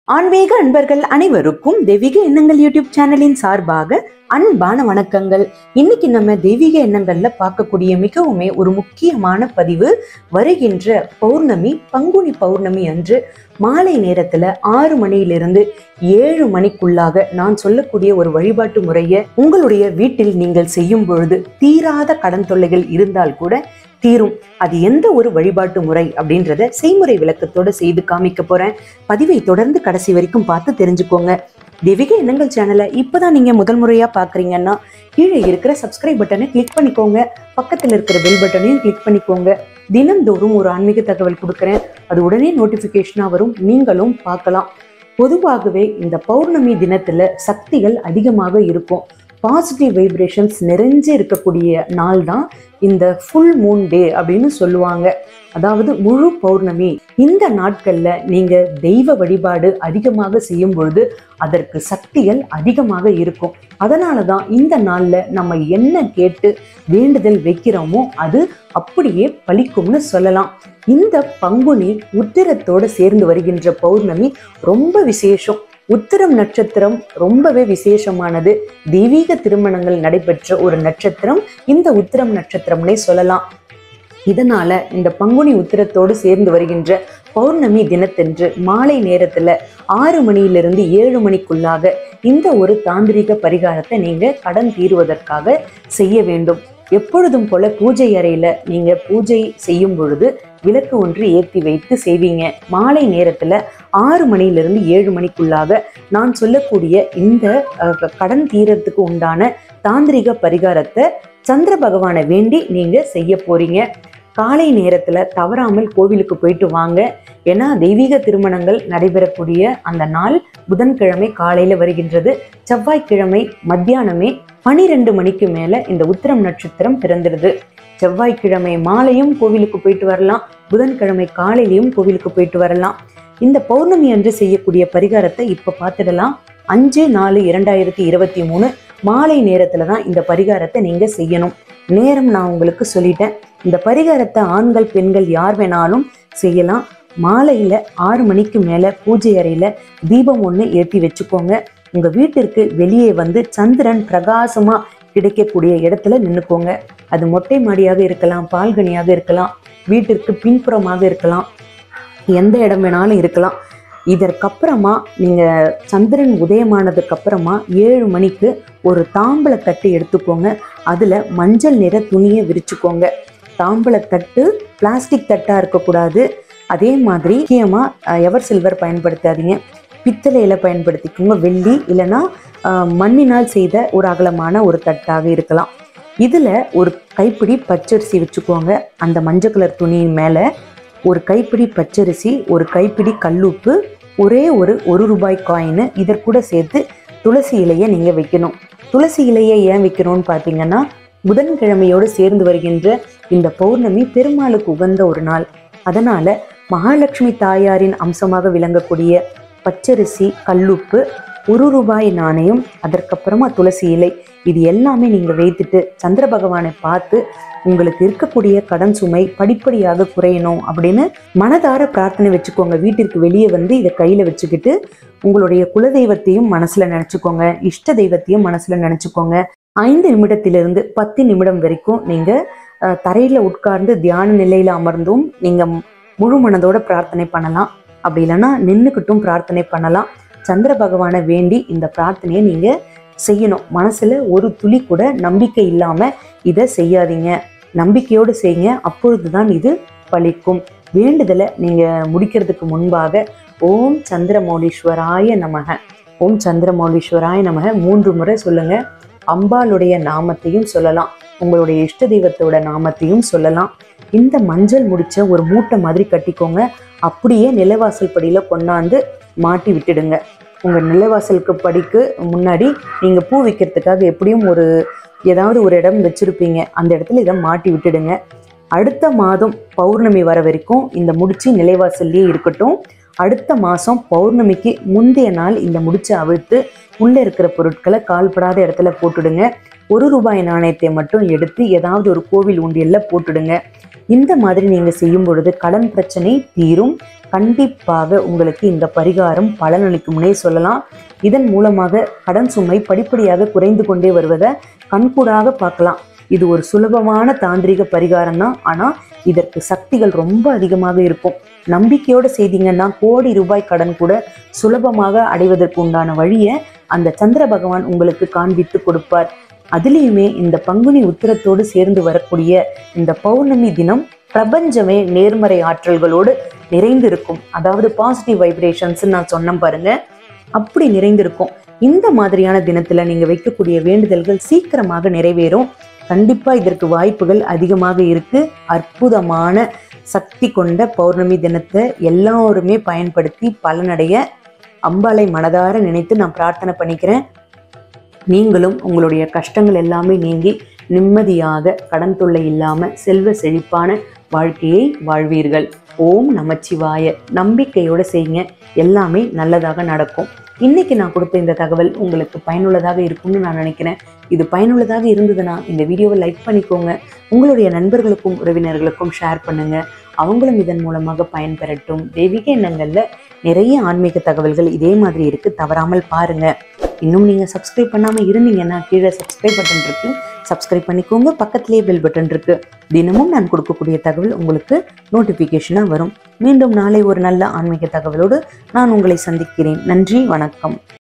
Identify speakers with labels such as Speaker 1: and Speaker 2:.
Speaker 1: ஆன்மீக அன்பர்கள் அனைவருக்கும் தெய்வீக எண்ணங்கள் யூடியூப் சேனலின் சார்பாக அன்பான வணக்கங்கள் இன்னைக்கு நம்ம தெய்வீக எண்ணங்கள்ல பார்க்கக்கூடிய மிகவுமே ஒரு முக்கியமான பதிவு வருகின்ற பௌர்ணமி பங்குனி பௌர்ணமி அன்று மாலை நேரத்துல ஆறு மணியிலிருந்து ஏழு மணிக்குள்ளாக நான் சொல்லக்கூடிய ஒரு வழிபாட்டு முறையை உங்களுடைய வீட்டில் நீங்கள் செய்யும் பொழுது தீராத கடன் தொல்லைகள் இருந்தால் கூட தீரும் அது எந்த ஒரு வழிபாட்டு முறை அப்படின்றத செய்முறை விளக்கத்தோட செய்து காமிக்க போறேன் பதிவை தொடர்ந்து கடைசி வரைக்கும் பார்த்து தெரிஞ்சுக்கோங்க தெய்வீக எண்ணங்கள் சேனலை இப்பதான் நீங்க முதல் முறையா பாக்குறீங்கன்னா கீழே இருக்கிற சப்ஸ்கிரைப் பட்டனை கிளிக் பண்ணிக்கோங்க பக்கத்துல இருக்கிற பெல் பட்டனையும் கிளிக் பண்ணிக்கோங்க தினம்தோறும் ஒரு ஆன்மீக தகவல் கொடுக்குறேன் அது உடனே நோட்டிபிகேஷனா வரும் நீங்களும் பார்க்கலாம் பொதுவாகவே இந்த பௌர்ணமி தினத்துல சக்திகள் அதிகமாக இருக்கும் பாசிட்டிவ் வைப்ரேஷன்ஸ் நிறைஞ்சு இருக்கக்கூடிய நாள் தான் இந்த ஃபுல் மூன் டே அப்படின்னு சொல்லுவாங்க அதாவது முழு பௌர்ணமி இந்த நாட்கள்ல நீங்க தெய்வ வழிபாடு அதிகமாக செய்யும் பொழுது அதற்கு சக்திகள் அதிகமாக இருக்கும் அதனால தான் இந்த நாள்ல நம்ம என்ன கேட்டு வேண்டுதல் வைக்கிறோமோ அது அப்படியே பலிக்கும்னு சொல்லலாம் இந்த பங்குனி உத்திரத்தோட சேர்ந்து வருகின்ற பௌர்ணமி ரொம்ப விசேஷம் உத்திரம் நட்சத்திரம் ரொம்பவே விசேஷமானது தெய்வீக திருமணங்கள் நடைபெற்ற ஒரு நட்சத்திரம் இந்த உத்திரம் நட்சத்திரம்னே சொல்லலாம் இதனால இந்த பங்குனி உத்திரத்தோடு சேர்ந்து வருகின்ற பௌர்ணமி தினத்தன்று மாலை நேரத்துல ஆறு மணியிலிருந்து ஏழு மணிக்குள்ளாக இந்த ஒரு தாந்திரிக பரிகாரத்தை நீங்க கடன் தீருவதற்காக செய்ய வேண்டும் எப்பொழுதும் போல பூஜை அறையில நீங்க பூஜை செய்யும் பொழுது விளக்கு ஒன்று ஏற்றி வைத்து செய்வீங்க மாலை நேரத்துல ஆறு மணியிலிருந்து ஏழு மணிக்குள்ளாக நான் சொல்லக்கூடிய இந்த அஹ், கடன் தீரத்துக்கு உண்டான தாந்திரிக பரிகாரத்தை சந்திர பகவானை வேண்டி நீங்க செய்ய போறீங்க காலை நேரத்துல தவறாமல் கோவிலுக்கு போயிட்டு வாங்க ஏன்னா தெய்வீக திருமணங்கள் நடைபெறக்கூடிய அந்த நாள் புதன்கிழமை காலையில வருகின்றது செவ்வாய்க்கிழமை மத்தியானமே பனிரெண்டு மணிக்கு மேல இந்த உத்திரம் நட்சத்திரம் பிறந்துடுது செவ்வாய்க்கிழமை மாலையும் கோவிலுக்கு போயிட்டு வரலாம் புதன்கிழமை காலையிலையும் கோவிலுக்கு போயிட்டு வரலாம் இந்த பௌர்ணமி அன்று செய்யக்கூடிய பரிகாரத்தை இப்ப பார்த்துடலாம் அஞ்சு நாலு இரண்டாயிரத்தி இருபத்தி மூணு மாலை நேரத்துல தான் இந்த பரிகாரத்தை நீங்க செய்யணும் நேரம் நான் உங்களுக்கு சொல்லிட்டேன் இந்த பரிகாரத்தை ஆண்கள் பெண்கள் யார் வேணாலும் செய்யலாம் மாலையில ஆறு மணிக்கு மேல பூஜை அறையில தீபம் ஒன்று ஏற்றி வச்சுக்கோங்க உங்க வீட்டிற்கு வெளியே வந்து சந்திரன் பிரகாசமா கிடைக்கக்கூடிய இடத்துல நின்னுக்கோங்க அது மொட்டை மாடியாக இருக்கலாம் பால்கனியாக இருக்கலாம் வீட்டிற்கு பின்புறமாக இருக்கலாம் எந்த இடம் வேணாலும் இருக்கலாம் இதற்கப்புறமா நீங்க சந்திரன் உதயமானதுக்கு அப்புறமா ஏழு மணிக்கு ஒரு தாம்பளத்தட்டு எடுத்துக்கோங்க அதுல மஞ்சள் நிற துணியை விரிச்சுக்கோங்க தாம்பளத்தட்டு பிளாஸ்டிக் தட்டா இருக்கக்கூடாது அதே மாதிரி முக்கியமா அஹ், எவர் சில்வர் பயன்படுத்தாதீங்க பித்தளையில பயன்படுத்திக்கோங்க வெள்ளி இல்லைன்னா அஹ், மண்ணினால் செய்த ஒரு அகலமான ஒரு தட்டாக இருக்கலாம் இதுல ஒரு கைப்பிடி பச்சரிசி வச்சுக்கோங்க அந்த மஞ்சள் கலர் துணியின் மேல ஒரு கைப்பிடி பச்சரிசி ஒரு கைப்பிடி கல்லுப்பு ஒரே ஒரு ஒரு ரூபாய் காயின் இதற்கூட சேர்த்து துளசி இலையை நீங்க வைக்கணும் துளசி இலையை ஏன் வைக்கணும்னு பார்த்தீங்கன்னா புதன்கிழமையோடு சேர்ந்து வருகின்ற இந்த பௌர்ணமி பெருமாளுக்கு உகந்த ஒரு நாள் அதனால மகாலட்சுமி தாயாரின் அம்சமாக விளங்கக்கூடிய பச்சரிசி கல்லுப்பு ஒரு ரூபாய் நாணயம் அதற்கப்புறமா துளசி இலை இது எல்லாமே நீங்க வைத்துட்டு சந்திர பகவானை பார்த்து உங்களுக்கு இருக்கக்கூடிய கடன் சுமை படிப்படியாக குறையணும் அப்படின்னு மனதார பிரார்த்தனை வச்சுக்கோங்க வீட்டிற்கு வெளியே வந்து இதை கையில வச்சுக்கிட்டு உங்களுடைய குலதெய்வத்தையும் மனசுல நினைச்சுக்கோங்க இஷ்ட தெய்வத்தையும் மனசுல நினைச்சுக்கோங்க ஐந்து நிமிடத்திலிருந்து பத்து நிமிடம் வரைக்கும் நீங்க அஹ், தரையில உட்கார்ந்து தியான நிலையில அமர்ந்தும் நீங்க முழு மனதோட பிரார்த்தனை பண்ணலாம் அப்படி இல்லைன்னா நின்றுக்கிட்டும் பிரார்த்தனை பண்ணலாம் சந்திர பகவானை வேண்டி இந்த பிரார்த்தனையை நீங்க செய்யணும் மனசுல ஒரு துளி கூட நம்பிக்கை இல்லாம இதை செய்யாதீங்க நம்பிக்கையோடு செய்யுங்க அப்பொழுதுதான் இது பலிக்கும் வேண்டுதலை நீங்க முடிக்கிறதுக்கு முன்பாக ஓம் சந்திரமௌலீஸ்வராய நமக ஓம் சந்திரமௌலீஸ்வராய நமக மூன்று முறை சொல்லுங்க அம்பாளுடைய நாமத்தையும் சொல்லலாம் உங்களுடைய இஷ்ட தெய்வத்தோட நாமத்தையும் சொல்லலாம் இந்த மஞ்சள் முடிச்ச ஒரு மூட்டை மாதிரி கட்டிக்கோங்க அப்படியே நிலவாசல் படியில கொண்டாந்து மாட்டி விட்டுடுங்க உங்க நிலவாசலுக்கு படிக்கு முன்னாடி நீங்க பூ வைக்கிறதுக்காக எப்படியும் ஒரு ஏதாவது ஒரு இடம் வச்சிருப்பீங்க அந்த இடத்துல இதை மாட்டி விட்டுடுங்க அடுத்த மாதம் பௌர்ணமி வர வரைக்கும் இந்த முடிச்சு நிலைவாசல்லே இருக்கட்டும் அடுத்த மாதம் பௌர்ணமிக்கு முந்தைய நாள் இந்த முடிச்சை அவிழ்த்து உள்ளே இருக்கிற பொருட்களை கால்படாத இடத்துல போட்டுடுங்க ஒரு ரூபாய் நாணயத்தை மட்டும் எடுத்து ஏதாவது ஒரு கோவில் உண்டியல்ல போட்டுடுங்க இந்த மாதிரி நீங்க செய்யும் பொழுது கடன் பிரச்சனை தீரும் கண்டிப்பாக உங்களுக்கு இந்த பரிகாரம் பலனளிக்கும்னே சொல்லலாம் இதன் மூலமாக கடன் சுமை படிப்படியாக குறைந்து கொண்டே வருவதை கண்கூடாக பார்க்கலாம் இது ஒரு சுலபமான தாந்திரிக பரிகாரம் தான் ஆனா இதற்கு சக்திகள் ரொம்ப அதிகமாக இருக்கும் நம்பிக்கையோட செய்தீங்கன்னா கோடி ரூபாய் கடன் கூட சுலபமாக அடைவதற்கு உண்டான வழியை அந்த சந்திர பகவான் உங்களுக்கு காண்பித்து கொடுப்பார் அதுலேயுமே இந்த பங்குனி உத்திரத்தோடு சேர்ந்து வரக்கூடிய இந்த பௌர்ணமி தினம் பிரபஞ்சமே நேர்மறை ஆற்றல்களோடு நிறைந்திருக்கும் அதாவது பாசிட்டிவ் வைப்ரேஷன்ஸ் நான் சொன்னேன் பாருங்க அப்படி நிறைந்திருக்கும் இந்த மாதிரியான தினத்துல நீங்க வைக்கக்கூடிய வேண்டுதல்கள் சீக்கிரமாக நிறைவேறும் கண்டிப்பா இதற்கு வாய்ப்புகள் அதிகமாக இருக்கு அற்புதமான சக்தி கொண்ட பௌர்ணமி தினத்தை எல்லாருமே பயன்படுத்தி பலனடைய அம்பாளை மனதார நினைத்து நான் பிரார்த்தனை பண்ணிக்கிறேன் நீங்களும் உங்களுடைய கஷ்டங்கள் எல்லாமே நீங்கி நிம்மதியாக கடன் தொல்லை இல்லாம செல்வ செழிப்பான வாழ்க்கையை வாழ்வீர்கள் ஓம் நமச்சிவாய நம்பிக்கையோட செய்யுங்க எல்லாமே நல்லதாக நடக்கும் இன்னைக்கு நான் கொடுத்த இந்த தகவல் உங்களுக்கு பயனுள்ளதாக இருக்கும்னு நான் நினைக்கிறேன் இது பயனுள்ளதாக இருந்ததுன்னா இந்த வீடியோவை லைக் பண்ணிக்கோங்க உங்களுடைய நண்பர்களுக்கும் உறவினர்களுக்கும் ஷேர் பண்ணுங்க அவங்களும் இதன் மூலமாக பயன்பெறட்டும் தெய்வீக எண்ணங்கள்ல நிறைய ஆன்மீக தகவல்கள் இதே மாதிரி இருக்கு தவறாமல் பாருங்க இன்னும் நீங்க சப்ஸ்கிரைப் பண்ணாம இருந்தீங்கன்னா கீழே சப்ஸ்கிரைப் பட்டன் இருக்கு சப்ஸ்கிரைப் பண்ணிக்கோங்க பக்கத்திலேயே பெல் பட்டன் இருக்கு தினமும் நான் கொடுக்கக்கூடிய தகவல் உங்களுக்கு நோட்டிபிகேஷனா வரும் மீண்டும் நாளை ஒரு நல்ல ஆன்மீக தகவலோடு நான் உங்களை சந்திக்கிறேன் நன்றி வணக்கம்